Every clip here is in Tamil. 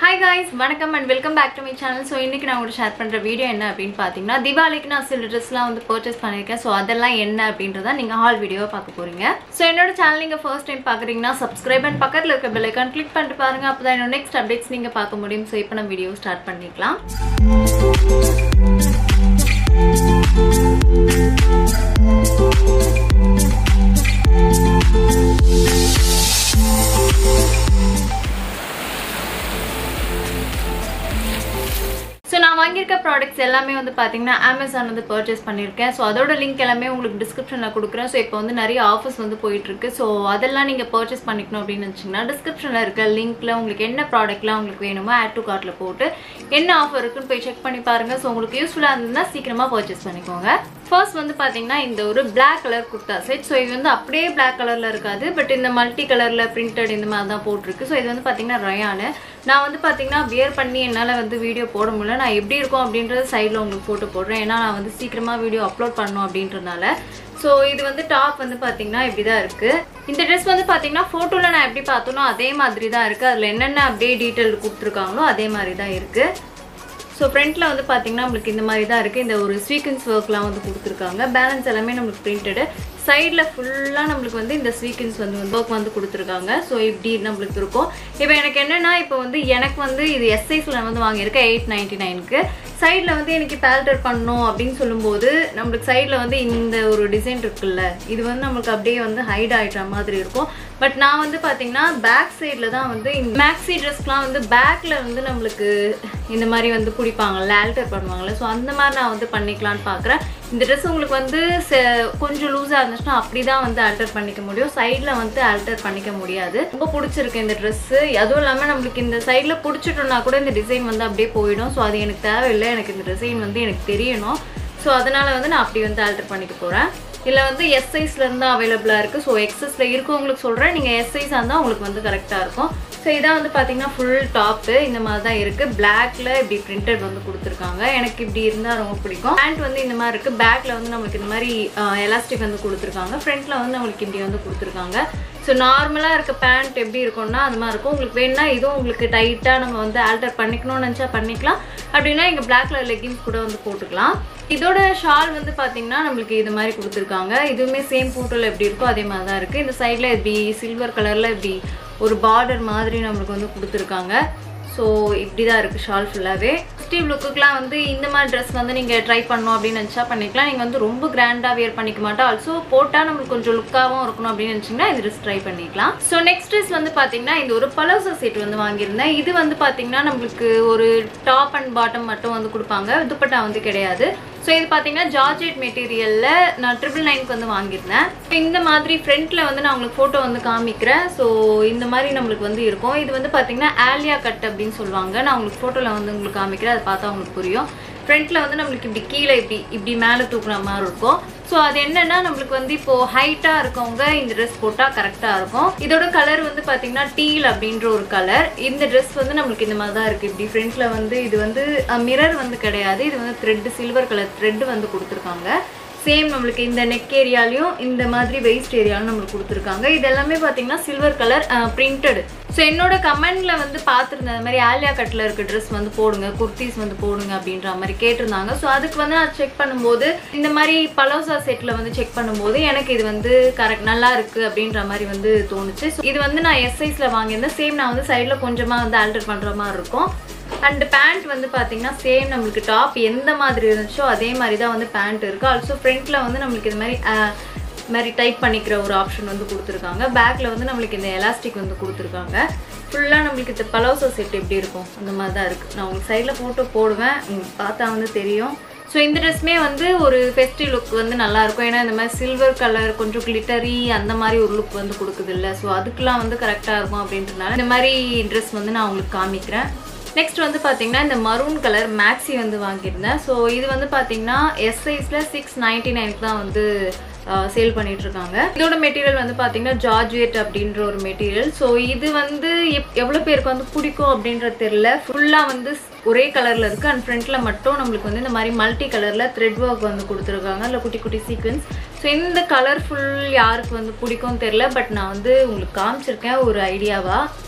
ஹாய் காய்ஸ் வணக்கம் and welcome back to my channel so இன்னைக்கு நான் உங்களுக்கு ஷேர் பண்ணுற வீடியோ என்ன அப்படின்னு பார்த்தீங்கன்னா தீபாவளிக்கு நான் சில ட்ரெஸ்லாம் வந்து பர்ச்சேஸ் பண்ணியிருக்கேன் ஸோ அதெல்லாம் என்ன அப்படின்றத நீங்கள் ஹால் வீடியோவை பார்க்க போறீங்க ஸோ என்னோட சேனல் நீங்கள் ஃபர்ஸ்ட் டைம் பார்க்குறீங்கன்னா சப்ஸ்கிரைப் அண்ட் பக்கத்தில் இருக்க பெல் ஐக்கான் கிளிக் பண்ணிட்டு பாருங்க அப்போ தான் என்னோட நெக்ஸ்ட் அப்டேட்ஸ் நீங்கள் பார்க்க முடியும் ஸோ இப்போ நம்ம வீடியோ ஸ்டார்ட் பண்ணிக்கலாம் ஸோ நான் வாங்கியிருக்க ப்ராடக்ட்ஸ் எல்லாமே வந்து பார்த்தீங்கன்னா அமேசான் வந்து பர்ச்சேஸ் பண்ணியிருக்கேன் ஸோ அதோட லிங்க் எல்லாமே உங்களுக்கு டிஸ்கிரிப்ஷனில் கொடுக்குறேன் ஸோ இப்போ வந்து நிறைய ஆஃபர்ஸ் வந்து போயிட்டு இருக்கு ஸோ அதெல்லாம் நீங்கள் பர்ச்சேஸ் பண்ணிக்கணும் அப்படின்னு வச்சிங்கன்னா டிஸ்கிரிப்ஷனில் இருக்க லிங்க்ல உங்களுக்கு என்ன ப்ராடக்ட்லாம் உங்களுக்கு வேணுமோ ஆட் டு கார்ட்டில் போட்டு என்ன ஆஃபர் இருக்குன்னு போய் செக் பண்ணி பாருங்க ஸோ உங்களுக்கு யூஸ்ஃபுல்லாக இருந்ததுன்னா சீக்கிரமாக பர்ச்சேஸ் பண்ணிக்கோங்க ஃபர்ஸ்ட் வந்து பார்த்தீங்கன்னா இந்த ஒரு black colour kurta set so இது வந்து அப்படியே பிளாக் கலரில் இருக்காது பட் இந்த மல்டி கலரில் பிரிண்டட் இந்த மாதிரி தான் போட்டிருக்கு ஸோ இது வந்து பார்த்தீங்கன்னா ரயானு நான் வந்து பார்த்தீங்கன்னா வியர் பண்ணி என்னால் வந்து வீடியோ போட முடியல நான் எப்படி இருக்கும் அப்படின்றது சைடில் உங்களுக்கு போட்டு போடுறேன் ஏன்னா நான் வந்து சீக்கிரமாக வீடியோ அப்லோட் பண்ணணும் அப்படின்றதுனால ஸோ இது வந்து டாப் வந்து பார்த்தீங்கன்னா இப்படி தான் இருக்குது இந்த ட்ரெஸ் வந்து பார்த்தீங்கன்னா ஃபோட்டோவில் நான் எப்படி பார்த்தோனோ அதே மாதிரி தான் இருக்குது அதில் என்னென்ன அப்படியே டீட்டெயில் கொடுத்துருக்காங்களோ அதே மாதிரி தான் இருக்குது ஸோ ஃப்ரண்ட்டில் வந்து பார்த்தீங்கன்னா நம்மளுக்கு இந்த மாதிரி தான் இருக்குது இந்த ஒரு ஸ்வீக்கன்ஸ் ஒர்க்லாம் வந்து கொடுத்துருக்காங்க பேலன்ஸ் எல்லாமே நம்மளுக்கு பிரிண்டடு சைடில் ஃபுல்லாக நம்மளுக்கு வந்து இந்த ஸ்வீக்கன்ஸ் வந்து ஒர்க் வந்து கொடுத்துருக்காங்க ஸோ இப்படி நம்மளுக்கு இருக்கும் இப்போ எனக்கு என்னென்னா இப்போ வந்து எனக்கு வந்து இது எஸ்ஐஸில் வந்து வாங்கியிருக்கேன் எயிட் நைன்ட்டி நைனுக்கு சைடில் வந்து எனக்கு பேல்டர் பண்ணணும் அப்படின்னு சொல்லும்போது நம்மளுக்கு சைடில் வந்து இந்த ஒரு டிசைன் இருக்குல்ல இது வந்து நம்மளுக்கு அப்படியே வந்து ஹைட் ஆகிடுற மாதிரி இருக்கும் பட் நான் வந்து பார்த்தீங்கன்னா பேக் சைடில் தான் வந்து மேக்ஸி ட்ரெஸ்க்குலாம் வந்து பேக்கில் வந்து நம்மளுக்கு இந்த மாதிரி வந்து பிடிப்பாங்கல்ல ஆல்டர் பண்ணுவாங்கல்ல ஸோ அந்த மாதிரி நான் வந்து பண்ணிக்கலான்னு பார்க்குறேன் இந்த ட்ரெஸ் உங்களுக்கு வந்து கொஞ்சம் லூஸாக இருந்துச்சுன்னா அப்படி தான் வந்து ஆல்டர் பண்ணிக்க முடியும் சைடில் வந்து ஆல்டர் பண்ணிக்க முடியாது ரொம்ப பிடிச்சிருக்கு இந்த ட்ரெஸ்ஸு அதுவும் இல்லாமல் நம்மளுக்கு இந்த சைடில் பிடிச்சிட்டோம்னா கூட இந்த டிசைன் வந்து அப்படியே போயிடும் ஸோ அது எனக்கு தேவையில்லை எனக்கு இந்த டிசைன் வந்து எனக்கு தெரியணும் ஸோ அதனால் வந்து நான் அப்படி வந்து ஆல்டர் பண்ணிக்க போகிறேன் இதில் வந்து எஸ் சைஸ்லேருந்து தான் அவைலபிளாக இருக்குது ஸோ எக்ஸஸில் இருக்கவங்களுக்கு சொல்கிறேன் நீங்கள் எஸ் சைஸாக இருந்தால் உங்களுக்கு வந்து கரெக்டாக இருக்கும் ஸோ இதான் வந்து பார்த்தீங்கன்னா ஃபுல் டாப்பு இந்த மாதிரி தான் இருக்குது பிளாக்ல இப்படி பிரிண்டட் வந்து கொடுத்துருக்காங்க எனக்கு இப்படி இருந்தால் ரொம்ப பிடிக்கும் பேண்ட் வந்து இந்த மாதிரி இருக்குது பேக்கில் வந்து நம்மளுக்கு இந்த மாதிரி எலாஸ்டிக் வந்து கொடுத்துருக்காங்க ஃப்ரண்ட்டில் வந்து நம்மளுக்கு இப்படி வந்து கொடுத்துருக்காங்க ஸோ நார்மலாக இருக்க பேண்ட் எப்படி இருக்கும்னா அது மாதிரி இருக்கும் உங்களுக்கு வேணும்னா இதுவும் உங்களுக்கு டைட்டாக நம்ம வந்து ஆல்டர் பண்ணிக்கணும்னு நினச்சா பண்ணிக்கலாம் அப்படின்னா இங்கே பிளாக் கலர் லெகின்ஸ் கூட வந்து போட்டுக்கலாம் இதோட ஷால் வந்து பார்த்தீங்கன்னா நம்மளுக்கு இது மாதிரி கொடுத்துருக்காங்க இதுவுமே சேம் ஃபோட்டோவில் எப்படி இருக்கோ அதே மாதிரி தான் இருக்குது இந்த சைடில் இப்படி சில்வர் கலரில் இப்படி ஒரு பார்டர் மாதிரி நம்மளுக்கு வந்து கொடுத்துருக்காங்க ஸோ இப்படி தான் இருக்குது ஷால் ஃபுல்லாகவே ஸ்டீவ் லுக்குக்கெலாம் வந்து இந்த மாதிரி ட்ரெஸ் வந்து நீங்கள் ட்ரை பண்ணணும் அப்படின்னு நினச்சா பண்ணிக்கலாம் நீங்கள் வந்து ரொம்ப கிராண்டாக வியர் பண்ணிக்க மாட்டோம் ஆல்சோ போட்டால் நம்மளுக்கு கொஞ்சம் லுக்காகவும் இருக்கணும் அப்படின்னு நினச்சிங்கன்னா இந்த ட்ரெஸ் ட்ரை பண்ணிக்கலாம் ஸோ நெக்ஸ்ட் ட்ரெஸ் வந்து பார்த்தீங்கன்னா இந்த ஒரு பலோசா செட் வந்து வாங்கியிருந்தேன் இது வந்து பார்த்தீங்கன்னா நம்மளுக்கு ஒரு டாப் அண்ட் பாட்டம் மட்டும் வந்து கொடுப்பாங்க துப்பட்டா வந்து கிடையாது ஸோ இது பார்த்தீங்கன்னா ஜார்ஜெட் மெட்டீரியலில் நான் ட்ரிபிள் நைனுக்கு வந்து வாங்கியிருந்தேன் இந்த மாதிரி ஃப்ரண்ட்டில் வந்து நான் உங்களுக்கு ஃபோட்டோ வந்து காமிக்கிறேன் ஸோ இந்த மாதிரி நம்மளுக்கு வந்து இருக்கும் இது வந்து பார்த்தீங்கன்னா ஆலியா கட் அப்படின்னு சொல்லுவாங்க நான் உங்களுக்கு ஃபோட்டோவில் வந்து உங்களுக்கு காமிக்கிறேன் அதை பார்த்தா உங்களுக்கு புரியும் ஃப்ரண்ட்டில் வந்து நம்மளுக்கு இப்படி கீழே இப்படி இப்படி மேலே தூக்குற மாதிரி இருக்கும் ஸோ அது என்னன்னா நம்மளுக்கு வந்து இப்போ ஹைட்டாக இருக்கவங்க இந்த ட்ரெஸ் போட்டால் கரெக்டாக இருக்கும் இதோட கலர் வந்து பார்த்தீங்கன்னா டீல் அப்படின்ற ஒரு கலர் இந்த ட்ரெஸ் வந்து நம்மளுக்கு இந்த மாதிரி தான் இருக்குது இப்படி ஃப்ரண்ட்டில் வந்து இது வந்து மிரர் வந்து கிடையாது இது வந்து த்ரெட் சில்வர் கலர் த்ரெட் வந்து கொடுத்துருக்காங்க சேம் நம்மளுக்கு இந்த நெக் ஏரியாலையும் இந்த மாதிரி வெயிஸ்ட் ஏரியாலும் நம்மளுக்கு கொடுத்துருக்காங்க இது எல்லாமே பார்த்தீங்கன்னா சில்வர் கலர் பிரிண்டட் ஸோ என்னோட கமெண்ட்ல வந்து பார்த்துருந்த அந்த மாதிரி ஆலியா கட்டில் இருக்க ட்ரெஸ் வந்து போடுங்க குர்த்திஸ் வந்து போடுங்க அப்படின்ற மாதிரி கேட்டிருந்தாங்க ஸோ அதுக்கு வந்து நான் செக் பண்ணும்போது இந்த மாதிரி பலோசா செட்டில் வந்து செக் பண்ணும்போது எனக்கு இது வந்து கரெக்ட் நல்லா இருக்கு அப்படின்ற மாதிரி வந்து தோணுச்சு ஸோ இது வந்து நான் எஸ் சைஸில் வாங்கியிருந்தேன் சேம் நான் வந்து சைடில் கொஞ்சமாக வந்து ஆல்டர் பண்ணுற மாதிரி இருக்கும் அண்ட் பேண்ட் வந்து பார்த்தீங்கன்னா சேம் நம்மளுக்கு டாப் எந்த மாதிரி இருந்துச்சோ அதே மாதிரி தான் வந்து பேண்ட் இருக்குது ஆல்சோ ஃப்ரண்ட்டில் வந்து நம்மளுக்கு இது மாதிரி மாதிரி டைப் பண்ணிக்கிற ஒரு ஆப்ஷன் வந்து கொடுத்துருக்காங்க பேக்கில் வந்து நம்மளுக்கு இந்த எலாஸ்டிக் வந்து கொடுத்துருக்காங்க ஃபுல்லாக நம்மளுக்கு இந்த பலோசோ செட் எப்படி இருக்கும் அந்த மாதிரி தான் இருக்குது நான் உங்களுக்கு சைடில் ஃபோட்டோ போடுவேன் பார்த்தா வந்து தெரியும் ஸோ இந்த ட்ரெஸ்மே வந்து ஒரு ஃபெஸ்டிவ் லுக் வந்து நல்லாயிருக்கும் ஏன்னா இந்த மாதிரி சில்வர் கலர் கொஞ்சம் கிளிட்டரி அந்த மாதிரி ஒரு லுக் வந்து கொடுக்குது இல்லை ஸோ அதுக்கெலாம் வந்து கரெக்டாக இருக்கும் அப்படின்றனால இந்த மாதிரி ட்ரெஸ் வந்து நான் உங்களுக்கு காமிக்கிறேன் நெக்ஸ்ட் வந்து பார்த்தீங்கன்னா இந்த மரூன் கலர் மேக்ஸி வந்து வாங்கியிருந்தேன் ஸோ இது வந்து பார்த்தீங்கன்னா எஸ் சைஸில் சிக்ஸ் நைன்டி நைனுக்கு தான் வந்து சேல் பண்ணிட்டு இருக்காங்க இதோட மெட்டீரியல் வந்து பார்த்தீங்கன்னா ஜார்ஜியட் அப்படின்ற ஒரு மெட்டீரியல் ஸோ இது வந்து எப் எவ்வளோ பேருக்கு வந்து பிடிக்கும் அப்படின்றது தெரியல ஃபுல்லாக வந்து ஒரே கலரில் இருக்குது அண்ட் ஃப்ரண்ட்டில் மட்டும் நம்மளுக்கு வந்து இந்த மாதிரி மல்டி கலரில் த்ரெட் ஒர்க் வந்து கொடுத்துருக்காங்க இல்லை குட்டி குட்டி சீக்வன்ஸ் ஸோ இந்த கலர்ஃபுல் யாருக்கு வந்து பிடிக்கும் தெரில பட் நான் வந்து உங்களுக்கு காமிச்சிருக்கேன் ஒரு ஐடியாவாக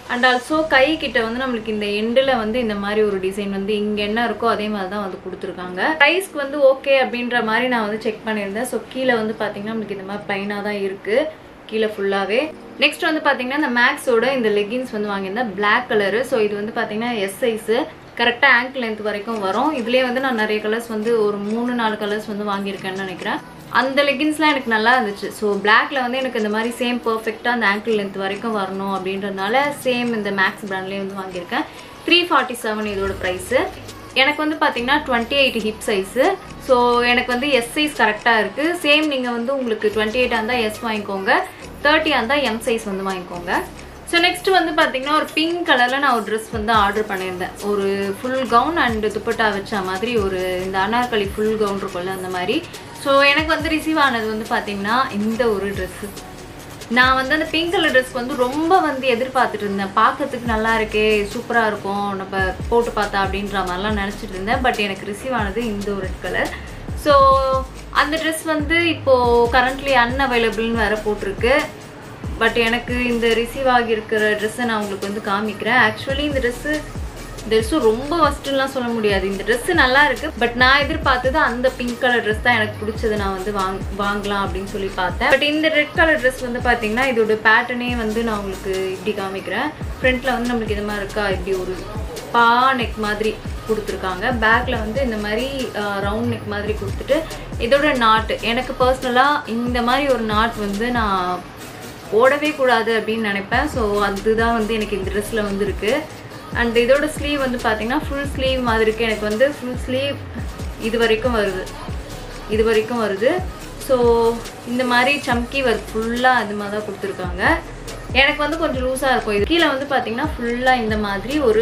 அண்ட் ஆல்சோ கை கிட்ட வந்து நம்மளுக்கு இந்த எண்டில் வந்து இந்த மாதிரி ஒரு டிசைன் வந்து இங்கே என்ன இருக்கோ அதே மாதிரி தான் வந்து கொடுத்துருக்காங்க ப்ரைஸ்க்கு வந்து ஓகே அப்படின்ற மாதிரி நான் வந்து செக் பண்ணியிருந்தேன் ஸோ கீழே வந்து பார்த்தீங்கன்னா நம்மளுக்கு இந்த மாதிரி ப்ளைனாக தான் இருக்குது கீழே ஃபுல்லாகவே நெக்ஸ்ட் வந்து பார்த்தீங்கன்னா இந்த மேக்ஸோட இந்த லெகின்ஸ் வந்து வாங்கியிருந்தேன் Black கலரு ஸோ இது வந்து பார்த்தீங்கன்னா எஸ் சைஸு கரெக்டாக ஆங்கிள் லென்த் வரைக்கும் வரும் இதுலேயே வந்து நான் நிறைய கலர்ஸ் வந்து ஒரு மூணு நாலு கலர்ஸ் வந்து வாங்கியிருக்கேன்னு நினைக்கிறேன் அந்த லெகின்ஸ்லாம் எனக்கு நல்லா இருந்துச்சு ஸோ பிளாக்ல வந்து எனக்கு இந்த மாதிரி சேம் பர்ஃபெக்டாக அந்த ஆங்கிள் லென்த் வரைக்கும் வரணும் அப்படின்றதுனால சேம் இந்த மேக்ஸ் பிராண்ட்லேயே வந்து வாங்கியிருக்கேன் த்ரீ ஃபார்ட்டி செவன் இதோட ப்ரைஸு எனக்கு வந்து பார்த்தீங்கன்னா twenty eight hip size so எனக்கு வந்து எஸ் சைஸ் கரெக்டாக இருக்குது சேம் நீங்கள் வந்து உங்களுக்கு டுவெண்ட்டி எயிட்டாக இருந்தால் எஸ் வாங்கிக்கோங்க தேர்ட்டியாக இருந்தால் எம் சைஸ் வந்து வாங்கிக்கோங்க ஸோ நெக்ஸ்ட் வந்து பார்த்தீங்கன்னா ஒரு பிங்க் கலரில் நான் ஒரு ட்ரெஸ் வந்து ஆர்டர் பண்ணியிருந்தேன் ஒரு ஃபுல் கவுன் அண்ட் துப்பட்டா வச்ச மாதிரி ஒரு இந்த அனார்கலி ஃபுல் கவுன் இருக்கும்ல அந்த மாதிரி ஸோ எனக்கு வந்து ரிசீவ் ஆனது வந்து பார்த்தீங்கன்னா இந்த ஒரு ட்ரெஸ்ஸு நான் வந்து அந்த பிங்க் கலர் ட்ரெஸ் வந்து ரொம்ப வந்து எதிர்பார்த்துட்டு இருந்தேன் பார்க்கறதுக்கு நல்லா இருக்கே சூப்பராக இருக்கும் நம்ம போட்டு பார்த்தா அப்படின்ற மாதிரிலாம் நினச்சிட்டு இருந்தேன் பட் எனக்கு ரிசீவ் ஆனது இந்த ஒரு ரெட் கலர் ஸோ அந்த ட்ரெஸ் வந்து இப்போது கரண்ட்லி அன்அவைலபிள்னு வேற போட்டிருக்கு பட் எனக்கு இந்த ரிசீவ் ஆகியிருக்கிற ட்ரெஸ்ஸை நான் உங்களுக்கு வந்து காமிக்கிறேன் ஆக்சுவலி இந்த ட்ரெஸ்ஸு இந்த ட்ரெஸ்ஸும் ரொம்ப ஃபஸ்ட்டுலாம் சொல்ல முடியாது இந்த ட்ரெஸ்ஸு நல்லா இருக்குது பட் நான் எதிர்பார்த்தது அந்த பிங்க் கலர் ட்ரெஸ் தான் எனக்கு பிடிச்சது நான் வந்து வாங் வாங்கலாம் அப்படின்னு சொல்லி பார்த்தேன் பட் இந்த ரெட் கலர் ட்ரெஸ் வந்து பார்த்தீங்கன்னா இதோட பேட்டர்னே வந்து நான் உங்களுக்கு இப்படி காமிக்கிறேன் ஃப்ரண்ட்டில் வந்து நம்மளுக்கு இது மாதிரி இருக்கா இப்படி ஒரு பா நெக் மாதிரி கொடுத்துருக்காங்க பேக்கில் வந்து இந்த மாதிரி ரவுண்ட் நெக் மாதிரி கொடுத்துட்டு இதோட நாட் எனக்கு பர்சனலாக இந்த மாதிரி ஒரு நாட் வந்து நான் போடவே கூடாது அப்படின்னு நினைப்பேன் ஸோ அதுதான் வந்து எனக்கு இந்த ட்ரெஸ்ஸில் வந்து இருக்குது அண்ட் இதோட ஸ்லீவ் வந்து பார்த்தீங்கன்னா ஃபுல் ஸ்லீவ் மாதிரி இருக்குது எனக்கு வந்து ஃபுல் ஸ்லீவ் இது வரைக்கும் வருது இது வரைக்கும் வருது ஸோ இந்த மாதிரி சம்கி ஒர்க் ஃபுல்லாக அது மாதிரி தான் கொடுத்துருக்காங்க எனக்கு வந்து கொஞ்சம் லூஸாக இருக்கும் இது கீழே வந்து பார்த்தீங்கன்னா ஃபுல்லாக இந்த மாதிரி ஒரு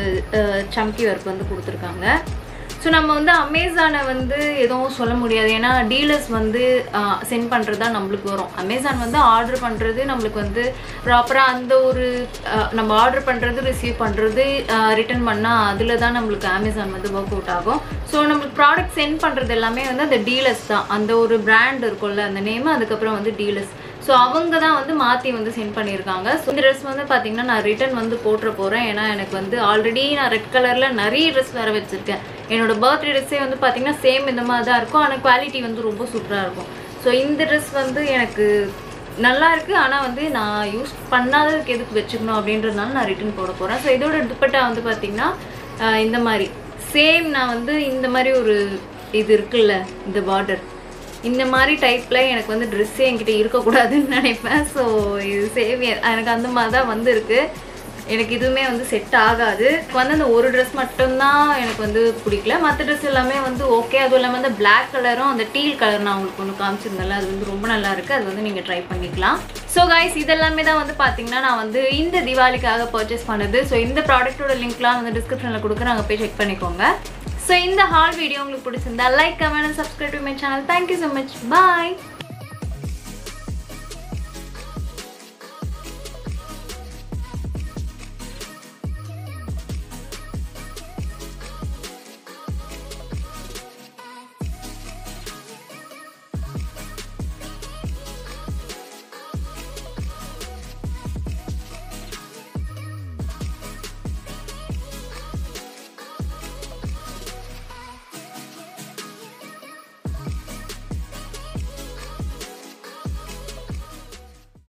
சம்கி ஒர்க் வந்து கொடுத்துருக்காங்க ஸோ நம்ம வந்து அமேசானை வந்து எதுவும் சொல்ல முடியாது ஏன்னா டீலர்ஸ் வந்து சென்ட் பண்ணுறது தான் நம்மளுக்கு வரும் அமேசான் வந்து ஆர்டர் பண்ணுறது நம்மளுக்கு வந்து ப்ராப்பராக அந்த ஒரு அஹ், நம்ம ஆர்டர் பண்ணுறது ரிசீவ் பண்ணுறது ரிட்டர்ன் பண்ணால் அதில் தான் நம்மளுக்கு அமேசான் வந்து ஒர்க் அவுட் ஆகும் ஸோ நம்மளுக்கு ப்ராடக்ட் சென்ட் பண்ணுறது எல்லாமே வந்து அந்த டீலர்ஸ் தான் அந்த ஒரு பிராண்ட் இருக்கும்ல அந்த நேம் அதுக்கப்புறம் வந்து டீலர்ஸ் ஸோ அவங்க தான் வந்து மாற்றி வந்து சென்ட் பண்ணியிருக்காங்க ஸோ இந்த ட்ரெஸ் வந்து பார்த்தீங்கன்னா நான் ரிட்டர்ன் வந்து போட்டுற போகிறேன் ஏன்னா எனக்கு வந்து ஆல்ரெடி நான் ரெட் கலரில் நிறைய ட்ரெஸ் வேறு வச்சுருக்கேன் என்னோட பர்த்டே ட்ரெஸ்ஸே வந்து பார்த்தீங்கன்னா சேம் இந்த மாதிரி தான் இருக்கும் ஆனால் குவாலிட்டி வந்து ரொம்ப சூப்பராக இருக்கும் ஸோ இந்த ட்ரெஸ் வந்து எனக்கு நல்லா இருக்கு ஆனால் வந்து நான் யூஸ் பண்ணாததுக்கு எதுக்கு வச்சுக்கணும் அப்படின்றதுனால நான் ரிட்டர்ன் போட போகிறேன் ஸோ இதோட துப்பட்டா வந்து பார்த்தீங்கன்னா ஆஹ் இந்த மாதிரி சேம் நான் வந்து இந்த மாதிரி ஒரு இது இருக்குல்ல இந்த பார்டர் இந்த மாதிரி டைப்பில் எனக்கு வந்து ட்ரெஸ்ஸே என்கிட்ட இருக்கக்கூடாதுன்னு நினைப்பேன் ஸோ இது சேவியர் எனக்கு அந்த மாதிரி தான் வந்திருக்கு எனக்கு இதுவுமே வந்து செட் ஆகாது எனக்கு வந்து அந்த ஒரு ட்ரெஸ் மட்டும்தான் எனக்கு வந்து பிடிக்கல மற்ற ட்ரெஸ் எல்லாமே வந்து ஓகே அதுவும் இல்லாமல் அந்த Black கலரும் அந்த டீல் கலர் நான் உங்களுக்கு ஒன்று காமிச்சிருந்தேன்ல அது வந்து ரொம்ப நல்லா இருக்கு அது வந்து நீங்கள் ட்ரை பண்ணிக்கலாம் ஸோ கைஸ் இதெல்லாமே தான் வந்து பார்த்தீங்கன்னா நான் வந்து இந்த தீபாவளிக்காக பர்ச்சேஸ் பண்ணது ஸோ இந்த ப்ராடக்ட்டோட லிங்க்லாம் வந்து டிஸ்கிரிப்ஷனில் கொடுக்குறேன் அங்கே போய் செக் பண்ணிக்கோங்க ஸோ இந்த ஹால் வீடியோ உங்களுக்கு பிடிச்சிருந்தா like comment subscribe to my channel thank you so much bye